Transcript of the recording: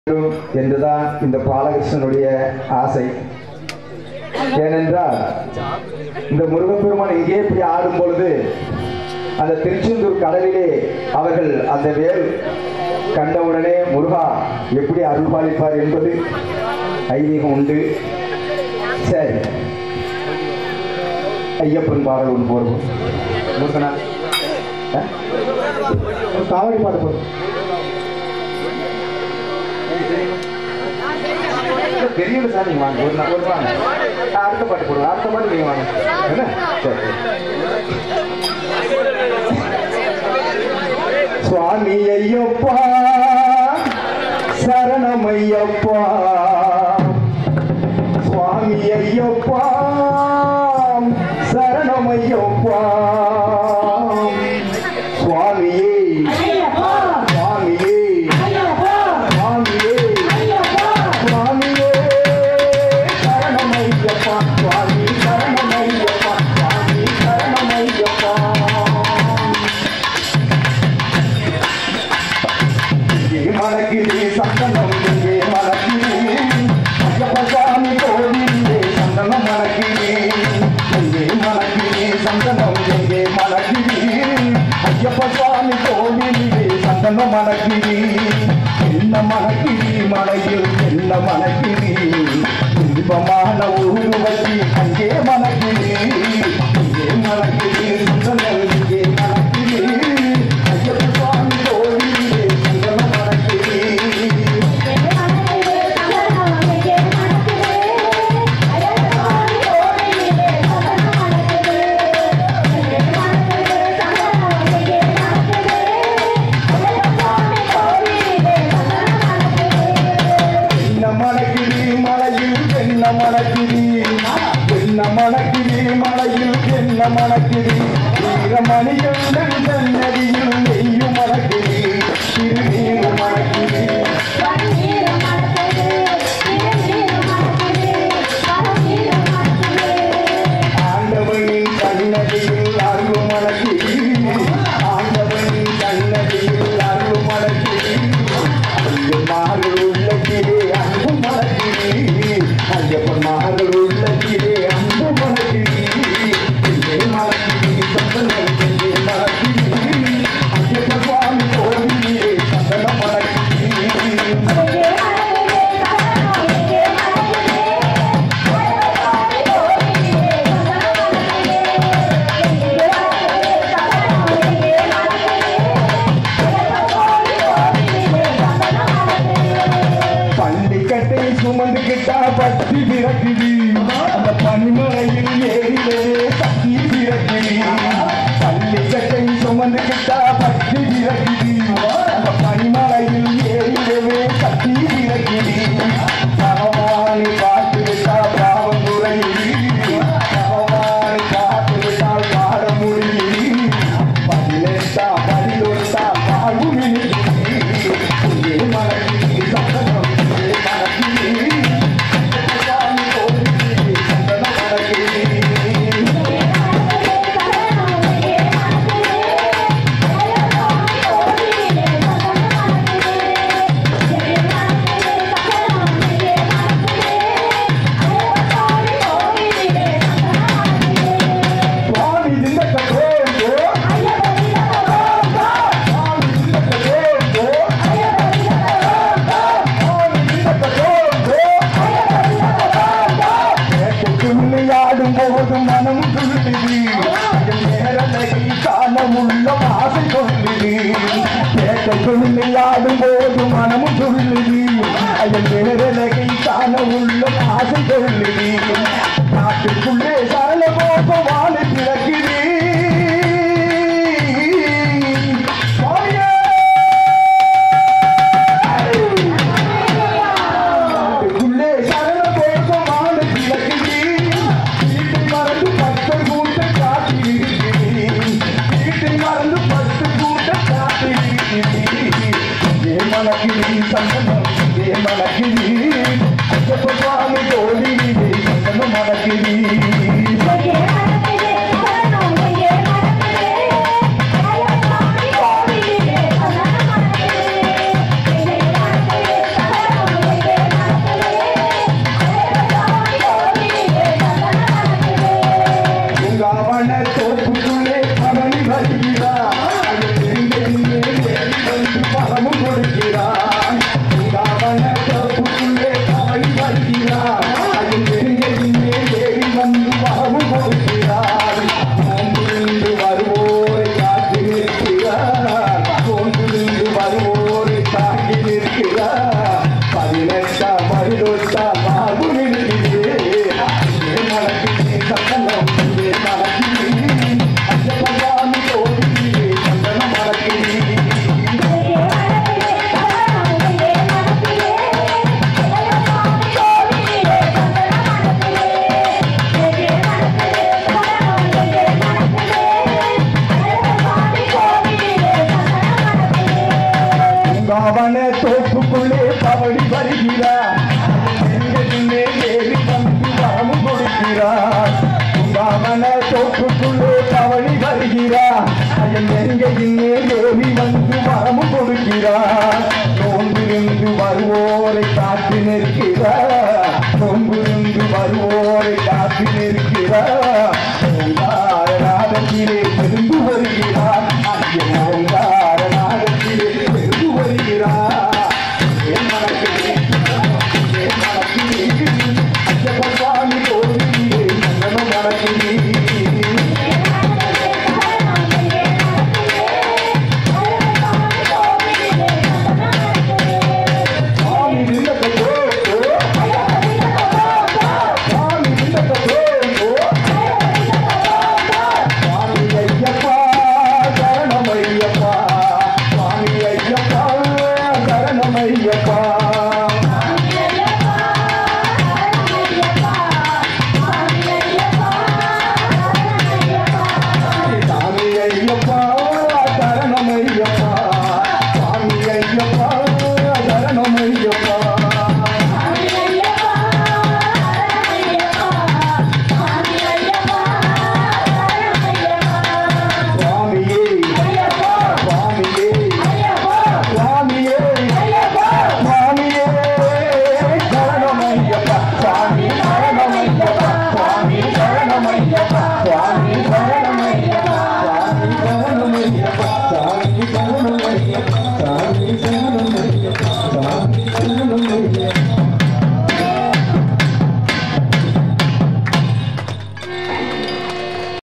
வேண்டும் என்றுதான் இந்த பாலகிருஷ்ணனுடைய ஆசை ஏனென்றால் இந்த முருகப்பெருமான் இங்கே இப்படி ஆடும் பொழுது அந்த திருச்செந்தூர் கடலிலே அவர்கள் அந்த வேல் கண்டவுடனே முருகா எப்படி அருள் பாலிப்பார் என்பது ஐதீகம் உண்டு சரி ஐயப்பன் பாடல் ஒன்று போடுவோம் முருகனா ஆ? ஒரு காவடி பாட்டு போடுவோம் பெரியவங்க சார் நீங்க வாங்க ஒரு நாள் ஒரு வாங்க ஆ, அடுத்த பாட்டு போடுங்க அடுத்த பாட்டு நீங்க வாங்க என்ன சரி சுவாமி ஐயப்பா சரணமையப்பா சுவாமி ஐயப்பா சரணமையப்பா சுவாமியே சுவாமியே சுவாமியே சுவாமியே சரணமையப்பா சுவாமி சரணமையப்பா சுவாமி சரணமையப்பா இங்கே மணக்குது சந்தனம் இங்கே மணக்குது ஐயப்ப சாமி கோவிலே சந்தனம் மணக்குது இங்கே மணக்குது சந்தனம் இங்கே மணக்குது ஐயப்ப சாமி கோவிலே சந்தனம் மணக்குது என்ன மணக்குது மலையில் என்ன மணக்குது இன்பமான உருவத்தி அங்கே மணக்குது இங்கே மணக்குது சந்தனம் இங்கே மணக்குது ஐயப்ப சுவாமி கோவிலே சந்தனம் மணக்குது என்ன மணக்கிரி மலையில் என்ன மணக்கிரி என்ன மணக்கிரி மலையில் என்ன மணக்கிரி வீரமணிகள் சன்னதியில் நெய்யும் மணக்கிரி திருநீர் மணக்கிரி ஆண்டவனின் சன்னதியில் அருள் மணக்கிரி ஆண்டவனின் சன்னதியில் அருள் மணக்கிரி அங்கு மார்கள் உள்ளத்திலே அன்பு மணக்கிரி ஐயப்பன் மார்கள் உள்ளத்திலே அன்பு மணக்கிரி இங்கே மணக்கிரி சந்தனம் இங்கே மணக்கிரி ஐயப்பன் சுவாமி கோவிலே சந்தனம் மணக்கிரி பள்ளிக்கட்டை சுமந்துகிட்டா பட்டி பிறக்குது அந்த பனிமலையில் ஏறிலே தண்ணி பிறக்குது பள்ளிக்கட்டை சுமந்துகிட்டா பட்டி பிறக்குது அந்த பனிமலையில் ஏறிலே தண்ணி பிறக்குது பகவானை பார்த்து விட்டா பாவம் குறையுது பகவானை பார்த்து விட்டால் பாட முடியுது பதினெட்டா பதினொட்டா பாடும் இங்கே மனதில் சந்தனம் இங்கே மனதில் சாமி கோவிலில் சந்தனம் மனதில் சுவாமி திண்டக்க கோம்போ சுவாமி திண்டக்க கோம்போ சுவாமி திண்டக்க கோம்போ ஆடும் போது மனம் துள்ளுது என் நேரலை காணமுள்ள ஆசை கொள்ளுது கேட்க ஆடும் போது மனமும் துள்ளுது அதன் நேரலை காணமுள்ள ஆசை கொள்ளுது நாட்டுக்குள்ளே சரள போக வாழ பிறக்குது உள்ளே சரண போகமான கிழக்குது வீட்டை மறந்து பத்து கூட்ட காட்டி வீட்டை மறந்து பத்து கூட்ட காட்டி ஏ மனக்கிளி சந்தனம் ஏ மனக்கிளி சுவாமி கோடி சந்தனம் மனக்கிளி Yeah. வருகிறார் நெஞ்சத்திலே தேவி வந்து வரமும் கொடுக்கிறார் உண்டாமன தோப்புக்குள்ளே தவழி வருகிறார் அயன் நெருங்கையிலே தேவி வந்து வரமும் கொடுக்கிறார் நோன்பிருந்து வருவோரை காத்து நிற்கிறார் நோன்பிருந்து வருவோரை காத்து நிற்கிறார் ஓங்கார நாதத்திலே பெருந்து வருகிறார் ஐயன் ஓங்கார நாதத்திலே பெருந்து வருகிறார் என் மனத்திலே என் மனத்திலே ஐயப்ப சுவாமி கோவிலே மன்னனும் மனத்திலே சுவாமி நின்றதோ சுவாமி நின்றதோ சுவாமி ஐயப்பா சரணம் ஐயப்பா சுவாமி ஐயப்பா சரணம் ஐயப்பா சாமி ஐயப்பா சரணம் ஐயப்பா சாமி ஐயப்பா